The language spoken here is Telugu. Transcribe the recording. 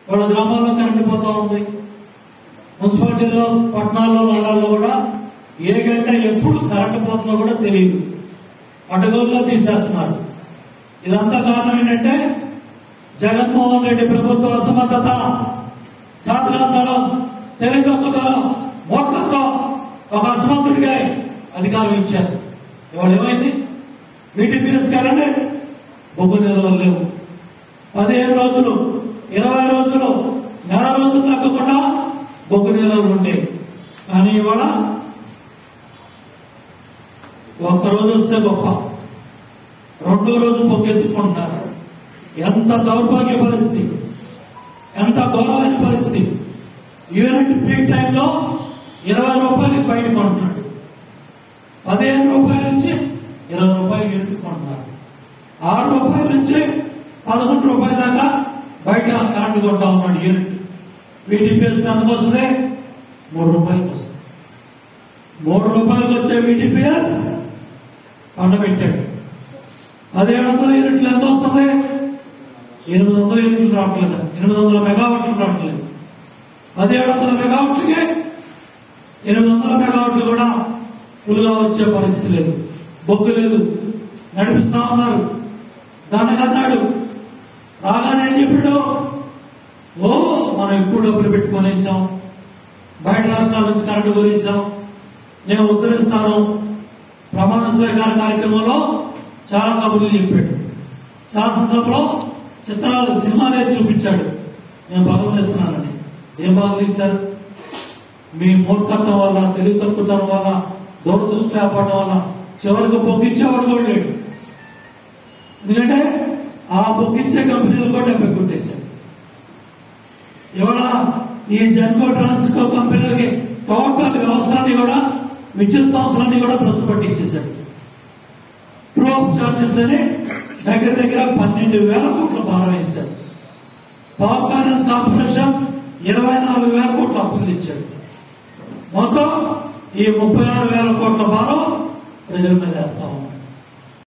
వాళ్ళ గ్రామాల్లో కరెంటు పోతా ఉంది మున్సిపాలిటీలో పట్టణాల్లో నగరాల్లో కూడా ఏ గంట ఎప్పుడు కరెంటు పోతుందో కూడా తెలియదు అడ్డగోలులో తీసేస్తున్నారు ఇదంతా కారణం ఏంటంటే జగన్మోహన్ రెడ్డి ప్రభుత్వ అసమర్థత చాతకాంతరం తెలివితక్కువతనం మూర్ఖత్వం ఒక అసమర్థుడిగా అధికారం ఇచ్చారు ఇవాళ ఏమైంది వీటి పిలుసుకెళ్ళండి బొగ్గు నిల్వలు లేవు పదిహేను రోజులు ఇరవై రోజులు నెల రోజులు తగ్గకుండా బొగ్గు నిల్వలు ఉండేవి కానీ ఇవాళ ఒక్క రోజు వస్తే గొప్ప రెండో రోజు పొగ్గెత్తుకుంటున్నారు ఎంత దౌర్భాగ్య పరిస్థితి ఎంత ఘోరమైన పరిస్థితి యూనిట్ పీక్ టైంలో ఇరవై రూపాయలకి బయట కొంటున్నాడు పదిహేను రూపాయల నుంచి ఇరవై రూపాయలు యూనిట్ కొంటున్నారు ఆరు రూపాయల నుంచి పదకొండు రూపాయల దాకా బయట కరెంటు కొంటా ఉన్నాడు యూనిట్ వీటిపిఎస్ ఎంత వస్తుంది మూడు రూపాయలకి వస్తుంది మూడు రూపాయలకు వచ్చే వీటిపిఎస్ కొండబెట్టాడు పదిహేడు వందల యూనిట్లు ఎంత వస్తుంది ఎనిమిది వందల యూనిట్లు రావట్లేదు ఎనిమిది వందల మెగావాట్లు రావట్లేదు పదిహేడు వందల మెగావాట్లకి ఎనిమిది వందల మెగావాట్లు కూడా ఫుల్గా వచ్చే పరిస్థితి లేదు బొగ్గు లేదు నడిపిస్తా ఉన్నారు దండగన్నాడు రాగానే ఏం చెప్పాడు ఓ మనం ఎక్కువ డబ్బులు పెట్టుకొనేసాం బయట రాష్ట్రాల నుంచి కరెంటు కొనేసాం నేను ఉద్ధరిస్తాను ప్రమాణ స్వీకార కార్యక్రమంలో చాలా కబుర్లు చెప్పాడు శాసనసభలో చిత్రాలు సినిమాలే చూపించాడు నేను పగలు తీస్తున్నానని ఏం పగలు తీశారు మీ మూర్ఖత్వం వల్ల తెలివి తక్కువతనం వల్ల దూరదృష్టి లేకపోవడం వల్ల చివరికి బొగ్గిచ్చేవాడు కూడా లేడు ఎందుకంటే ఆ బొగ్గిచ్చే కంపెనీలు కూడా డబ్బు కొట్టేశాడు ఇవాళ ఈ జెన్కో ట్రాన్స్కో కంపెనీలకి టోటల్ వ్యవస్థలన్నీ కూడా విద్యుత్ సంస్థలన్నీ కూడా భ్రష్టు పట్టించేశాడు ప్రోప్ చార్జెస్ అని దగ్గర దగ్గర పన్నెండు వేల కోట్ల భారం వేశాడు పవర్ ఫైనాన్స్ కార్పొరేషన్ ఇరవై నాలుగు వేల కోట్ల అప్పులు ఇచ్చాడు మొత్తం ఈ ముప్పై ఆరు వేల కోట్ల భారం ప్రజల మీద వేస్తా ఉన్నాం